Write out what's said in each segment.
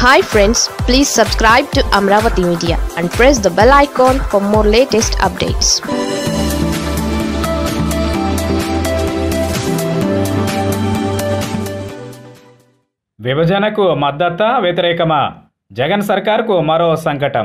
hi friends please subscribe to Amaravati media and press the bell icon for more latest updates విభజనకు మద్దత వ్యతిరేకమా జగన్ సర్కార్కు మరో సంకటం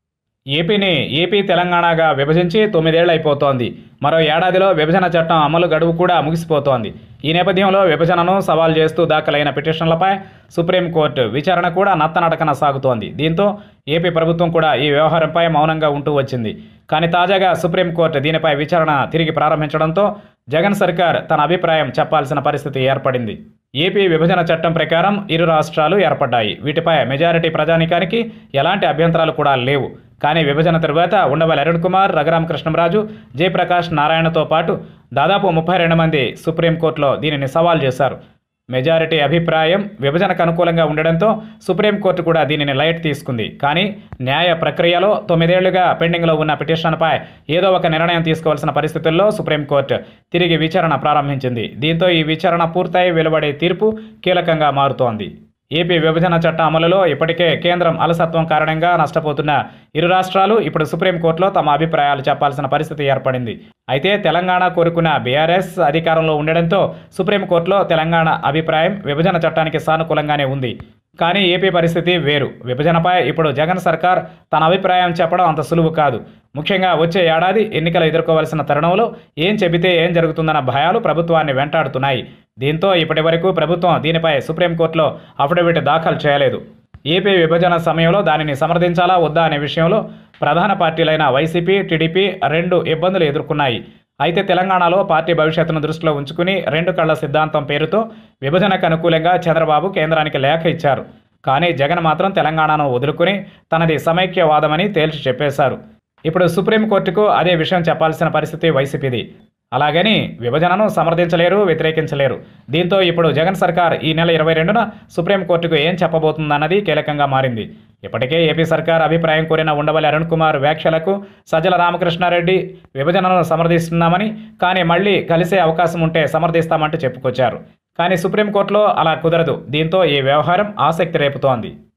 ఏపీని AP తెలంగాణగా విభజించి తొమ్మిదేళ్లు అయిపోతోంది మరో ఏడాదిలో విభజన చట్టం అమలు గడువు కూడా ముగిసిపోతోంది ఈ నేపథ్యంలో విభజనను సవాల్ చేస్తూ దాఖలైన పిటిషన్లపై సుప్రీంకోర్టు విచారణ కూడా నత్తనడకన సాగుతోంది దీంతో ఏపీ ప్రభుత్వం కూడా ఈ వ్యవహారంపై మౌనంగా ఉంటూ వచ్చింది కానీ తాజాగా సుప్రీంకోర్టు దీనిపై విచారణ తిరిగి ప్రారంభించడంతో జగన్ సర్కార్ తన అభిప్రాయం చెప్పాల్సిన పరిస్థితి ఏర్పడింది ఏపీ విభజన చట్టం ప్రకారం ఇరు రాష్ట్రాలు ఏర్పడ్డాయి వీటిపై మెజారిటీ ప్రజానికానికి ఎలాంటి అభ్యంతరాలు కూడా లేవు కానీ విభజన తరువాత ఉండవల్లి అరుణ్ కుమార్ రఘురామకృష్ణంరాజు జయప్రకాష్ నారాయణతో పాటు దాదాపు ముప్పై రెండు మంది సుప్రీంకోర్టులో దీనిని సవాల్ చేశారు మెజారిటీ అభిప్రాయం విభజనకు అనుకూలంగా ఉండడంతో సుప్రీంకోర్టు కూడా దీనిని లైట్ తీసుకుంది కానీ న్యాయ ప్రక్రియలో తొమ్మిదేళ్లుగా పెండింగ్లో ఉన్న పిటిషన్పై ఏదో ఒక నిర్ణయం తీసుకోవాల్సిన పరిస్థితుల్లో సుప్రీంకోర్టు తిరిగి విచారణ ప్రారంభించింది దీంతో ఈ విచారణ పూర్తయి వెలువడే తీర్పు కీలకంగా మారుతోంది ఏపీ విభజన చట్ట అమలులో ఇప్పటికే కేంద్రం అలసత్వం కారణంగా నష్టపోతున్న ఇరు రాష్ట్రాలు ఇప్పుడు సుప్రీంకోర్టులో తమ అభిప్రాయాలు చెప్పాల్సిన పరిస్థితి ఏర్పడింది అయితే తెలంగాణ కోరుకున్న బీఆర్ఎస్ అధికారంలో ఉండడంతో సుప్రీంకోర్టులో తెలంగాణ అభిప్రాయం విభజన చట్టానికి సానుకూలంగానే ఉంది కానీ ఏపీ పరిస్థితి వేరు విభజనపై ఇప్పుడు జగన్ సర్కార్ తన అభిప్రాయం చెప్పడం అంత సులువు కాదు ముఖ్యంగా వచ్చే ఏడాది ఎన్నికలు ఎదుర్కోవాల్సిన తరుణంలో ఏం చెబితే ఏం జరుగుతుందన్న భయాలు ప్రభుత్వాన్ని వెంటాడుతున్నాయి దీంతో ఇప్పటి వరకు ప్రభుత్వం దీనిపై సుప్రీంకోర్టులో అఫిడవిట్ దాఖలు చేయలేదు ఏపీ విభజన సమయంలో దానిని సమర్థించాలా వద్దా అనే విషయంలో ప్రధాన పార్టీలైన వైసీపీ టీడీపీ రెండు ఇబ్బందులు ఎదుర్కొన్నాయి అయితే తెలంగాణలో పార్టీ భవిష్యత్తును దృష్టిలో ఉంచుకుని రెండు కళ్ల సిద్ధాంతం పేరుతో విభజనకు అనుకూలంగా చంద్రబాబు కేంద్రానికి లేఖ ఇచ్చారు కానీ జగన్ మాత్రం తెలంగాణను వదులుకుని తనది సమైక్యవాదమని తేల్చి చెప్పేశారు ఇప్పుడు సుప్రీంకోర్టుకు అదే విషయం చెప్పాల్సిన పరిస్థితి వైసీపీది అలాగని విభజనను సమర్థించలేరు వ్యతిరేకించలేరు దీంతో ఇప్పుడు జగన్ సర్కార్ ఈ నెల ఇరవై రెండున సుప్రీంకోర్టుకు ఏం చెప్పబోతుందన్నది కీలకంగా మారింది ఇప్పటికే ఏపీ సర్కార్ అభిప్రాయం కోరిన ఉండవల్లి అరుణ్ కుమార్ వ్యాఖ్యలకు సజ్జల రామకృష్ణారెడ్డి విభజనను సమర్థిస్తున్నామని కానీ మళ్ళీ కలిసే అవకాశం ఉంటే సమర్థిస్తామంటూ చెప్పుకొచ్చారు కానీ సుప్రీంకోర్టులో అలా కుదరదు దీంతో ఈ వ్యవహారం ఆసక్తి రేపుతోంది